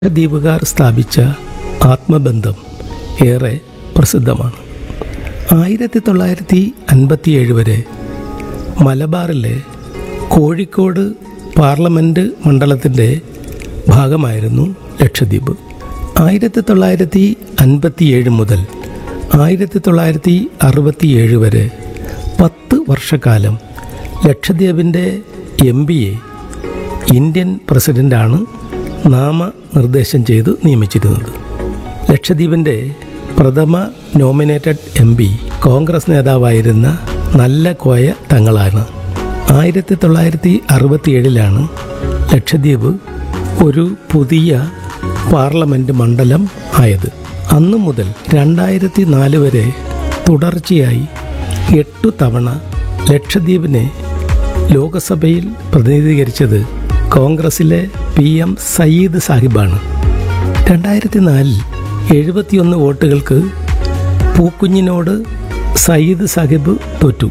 ദ്വീപുകാർ സ്ഥാപിച്ച ആത്മബന്ധം ഏറെ പ്രസിദ്ധമാണ് ആയിരത്തി തൊള്ളായിരത്തി അൻപത്തിയേഴ് വരെ മലബാറിലെ കോഴിക്കോട് പാർലമെൻറ്റ് മണ്ഡലത്തിൻ്റെ ഭാഗമായിരുന്നു ലക്ഷദ്വീപ് ആയിരത്തി തൊള്ളായിരത്തി അൻപത്തിയേഴ് മുതൽ ആയിരത്തി തൊള്ളായിരത്തി അറുപത്തിയേഴ് വരെ പത്ത് വർഷക്കാലം ലക്ഷദ്വീപിൻ്റെ എം പിയെ ഇന്ത്യൻ പ്രസിഡൻ്റാണ് നാമനിർദ്ദേശം ചെയ്ത് നിയമിച്ചിരുന്നത് ലക്ഷദ്വീപിൻ്റെ പ്രഥമ നോമിനേറ്റഡ് എം പി കോൺഗ്രസ് നേതാവായിരുന്ന നല്ല കോയ തങ്ങളാണ് ആയിരത്തി തൊള്ളായിരത്തി അറുപത്തിയേഴിലാണ് ലക്ഷദ്വീപ് ഒരു പുതിയ പാർലമെൻറ്റ് മണ്ഡലം ആയത് അന്നു മുതൽ രണ്ടായിരത്തി നാല് വരെ തുടർച്ചയായി എട്ടു തവണ ലക്ഷദ്വീപിനെ ലോകസഭയിൽ പ്രതിനിധീകരിച്ചത് കോൺഗ്രസിലെ പി എം സയ്യിദ് സാഹിബാണ് രണ്ടായിരത്തി നാലിൽ എഴുപത്തിയൊന്ന് വോട്ടുകൾക്ക് പൂക്കുഞ്ഞിനോട് സയ്യിദ് സാഹിബ് തോറ്റു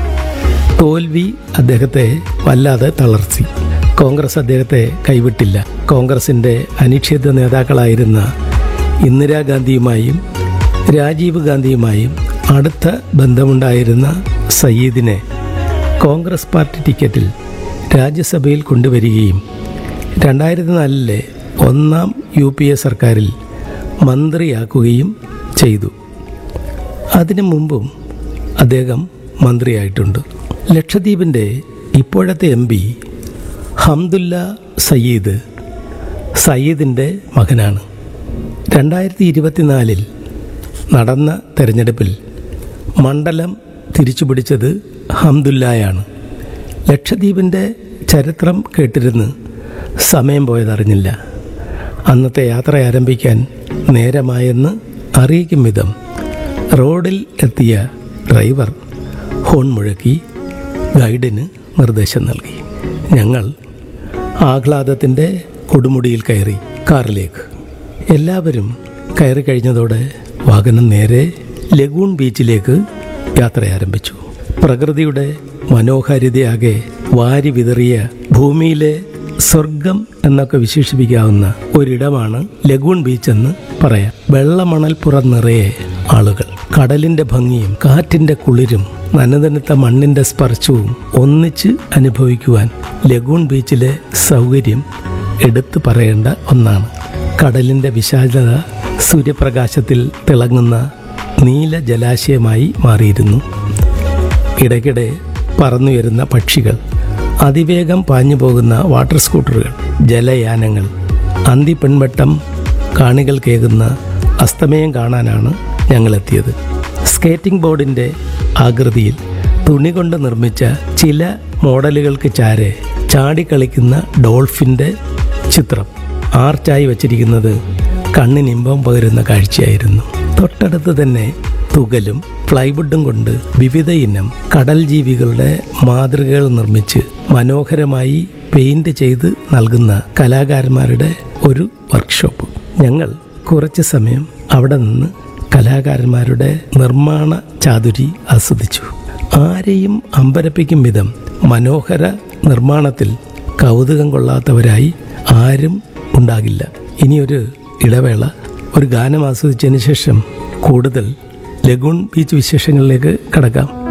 തോൽവി അദ്ദേഹത്തെ വല്ലാതെ തളർത്തി കോൺഗ്രസ് അദ്ദേഹത്തെ കൈവിട്ടില്ല കോൺഗ്രസിൻ്റെ അനിശ്ചിത നേതാക്കളായിരുന്ന ഇന്ദിരാഗാന്ധിയുമായും രാജീവ് ഗാന്ധിയുമായും അടുത്ത ബന്ധമുണ്ടായിരുന്ന സയ്യിദിനെ കോൺഗ്രസ് പാർട്ടി ടിക്കറ്റിൽ രാജ്യസഭയിൽ കൊണ്ടുവരികയും രണ്ടായിരത്തി നാലിലെ ഒന്നാം യു പി എ സർക്കാരിൽ മന്ത്രിയാക്കുകയും ചെയ്തു അതിനു മുമ്പും അദ്ദേഹം മന്ത്രിയായിട്ടുണ്ട് ലക്ഷദ്വീപിൻ്റെ ഇപ്പോഴത്തെ എം പി ഹംദുല്ല സയ്യിദ് സയ്യിദിൻ്റെ മകനാണ് രണ്ടായിരത്തി ഇരുപത്തിനാലിൽ നടന്ന തെരഞ്ഞെടുപ്പിൽ മണ്ഡലം തിരിച്ചുപിടിച്ചത് ഹംദുല്ലായാണ് ലക്ഷദ്വീപിൻ്റെ ചരിത്രം കേട്ടിരുന്ന് സമയം പോയതറിഞ്ഞില്ല അന്നത്തെ യാത്ര ആരംഭിക്കാൻ നേരമായെന്ന് അറിയിക്കും വിധം റോഡിൽ എത്തിയ ഡ്രൈവർ ഹോൺ മുഴക്കി ഗൈഡിന് നിർദ്ദേശം നൽകി ഞങ്ങൾ ആഹ്ലാദത്തിൻ്റെ കൊടുമുടിയിൽ കയറി കാറിലേക്ക് എല്ലാവരും കയറി കഴിഞ്ഞതോടെ വാഹനം നേരെ ലഗൂൺ ബീച്ചിലേക്ക് യാത്ര ആരംഭിച്ചു പ്രകൃതിയുടെ മനോഹാരിതയാകെ വാരി വിതറിയ ഭൂമിയിലെ സ്വർഗം എന്നൊക്കെ വിശേഷിപ്പിക്കാവുന്ന ഒരിടമാണ് ലഗൂൺ ബീച്ച് എന്ന് പറയാം വെള്ളമണൽപ്പുറം നിറയെ ആളുകൾ കടലിന്റെ ഭംഗിയും കാറ്റിന്റെ കുളിരും നനതനുത്ത മണ്ണിന്റെ സ്പർശവും ഒന്നിച്ച് അനുഭവിക്കുവാൻ ലഗൂൺ ബീച്ചിലെ സൗകര്യം എടുത്തു പറയേണ്ട ഒന്നാണ് കടലിന്റെ വിശാലത സൂര്യപ്രകാശത്തിൽ തിളങ്ങുന്ന നീല ജലാശയമായി മാറിയിരുന്നു ഇടയ്ക്കിടെ പറന്നുയരുന്ന പക്ഷികൾ അതിവേഗം പാഞ്ഞു പോകുന്ന വാട്ടർ സ്കൂട്ടറുകൾ ജലയാനങ്ങൾ അന്തി പെൺവട്ടം കാണികൾ കേകുന്ന അസ്തമയം കാണാനാണ് ഞങ്ങളെത്തിയത് സ്കേറ്റിംഗ് ബോർഡിൻ്റെ ആകൃതിയിൽ തുണി കൊണ്ട് നിർമ്മിച്ച ചില മോഡലുകൾക്ക് ചാരെ ചാടിക്കളിക്കുന്ന ഡോൾഫിൻ്റെ ചിത്രം ആർച്ചായി വച്ചിരിക്കുന്നത് കണ്ണിനിമ്പം പകരുന്ന കാഴ്ചയായിരുന്നു തൊട്ടടുത്ത് തന്നെ തുകലും പ്ലൈവുഡും കൊണ്ട് വിവിധ ഇനം കടൽ ജീവികളുടെ മാതൃകകൾ നിർമ്മിച്ച് മനോഹരമായി പെയിന്റ് ചെയ്ത് നൽകുന്ന കലാകാരന്മാരുടെ ഒരു വർക്ക്ഷോപ്പ് ഞങ്ങൾ കുറച്ച് സമയം അവിടെ നിന്ന് കലാകാരന്മാരുടെ നിർമ്മാണ ചാതുരി ആസ്വദിച്ചു ആരെയും അമ്പരപ്പിക്കും വിധം മനോഹര നിർമ്മാണത്തിൽ കൗതുകം കൊള്ളാത്തവരായി ആരും ഉണ്ടാകില്ല ഇനിയൊരു ഇടവേള ഒരു ഗാനം ആസ്വദിച്ചതിന് ശേഷം കൂടുതൽ ലഗൂൺ ബീച്ച് വിശേഷങ്ങളിലേക്ക് കടക്കാം